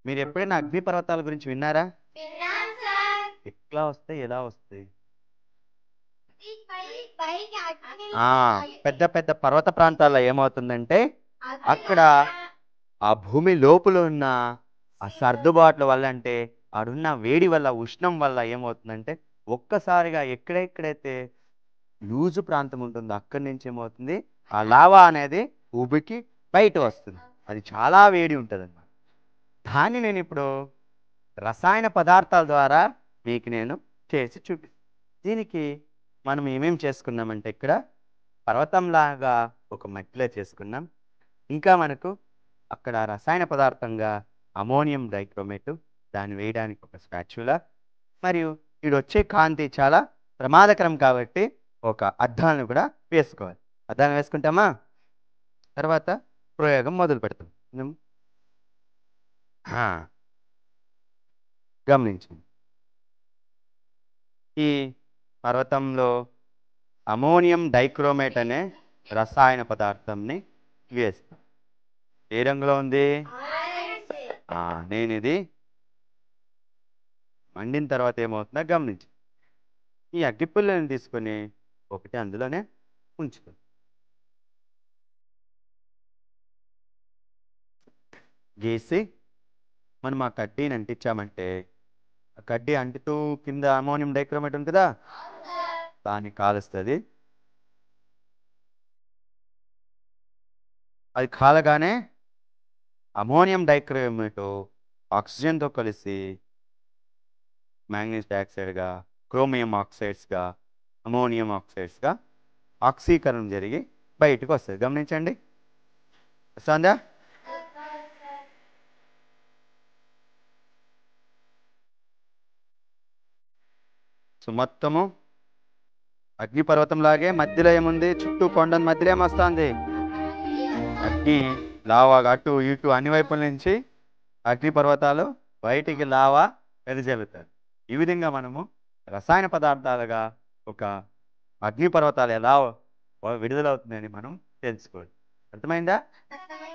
మీరు ఎప్పుడైనా అగ్ని పర్వతాల గురించి విన్నారా విన్నాం సార్ ఎట్లా వస్తాయి ఎలా వస్తాయి పై- పైకి అగ్ని ఆ పెద్ద పెద్ద పర్వత ప్రాంతాల్లో ఏమవుతుందంటే అక్కడ ఆ భూమి లోపల ఉన్న ఆ సర్దుబాట్ల వల్ల అంటే ఆడున్న వేడి వల్ల ఉష్ణం వల్ల ఏమవుతుందంటే ఒక్కసారిగా ఎక్కడెక్కడైతే లూజు ప్రాంతం ఉంటుందో అక్కడి నుంచి ఏమవుతుంది ఆ లావా అనేది ఉబికి బయట వస్తుంది అది చాలా వేడి ఉంటుంది అన్నమాట దాన్ని నేను ఇప్పుడు రసాయన పదార్థాల ద్వారా మీకు నేను చేసి చూపి దీనికి మనం ఏమేం చేసుకున్నామంటే ఇక్కడ పర్వతంలాగా ఒక మట్టిలో చేసుకున్నాం ఇంకా మనకు అక్కడ రసాయన పదార్థంగా అమోనియం డైక్రోమేట్ దాన్ని వేయడానికి ఒక స్పాచులా మరియు ఇది వచ్చే కాంతి చాలా ప్రమాదకరం కాబట్టి ఒక అద్దాలను కూడా వేసుకోవాలి అద్దాలను వేసుకుంటామా తర్వాత ప్రయోగం మొదలు పెడతాం ఉం? ఆ. గమనించండి ఈ పర్వతంలో అమోనియం డైక్రోమేట్ అనే రసాయన పదార్థంని వేస్తాం ఏ రంగులో ఉంది ఆరెంజ్ ఆ, నేను ఇది మండిన తర్వాత ఏమవుతుందో గమనించు ఈ అగ్గిపుల్లని తీసుకొని ఒకటి అందులోనే ఉంచుతాం గీసి మనం ఆ కడ్డీని అంటించామంటే ఆ కడ్డీ అంటుతూ కింద అమోనియం డైక్రోమేట్ ఉంది కదా దాన్ని కాలుస్తుంది అది కాలగానే అమోనియం డైక్రోమేట్ ఆక్సిజన్తో కలిసి మ్యాంగనీస్ డైఆక్సైడ్గా క్రోమియం ఆక్సైడ్స్గా అమోనియం ఆక్సైడ్స్గా ఆక్సీకరణం జరిగి బయటకు వస్తుంది గమనించండి వస్తుందా సో మొత్తము అగ్నిపర్వతం లాగే మధ్యలో ఏముంది చుట్టూ కొండ మధ్యలో ఏమొస్తుంది అగ్ని లావా అటు ఇటు అన్ని వైపుల నుంచి అగ్ని పర్వతాలు బయటికి లావా వెదజల్లుతారు ఈ విధంగా మనము రసాయన పదార్థాలుగా ఒక అగ్ని పర్వతాలు ఎలా వ- విడుదలవుతుందని మనం తెలుసుకోవాలి అర్థమైందా అర్థమైంది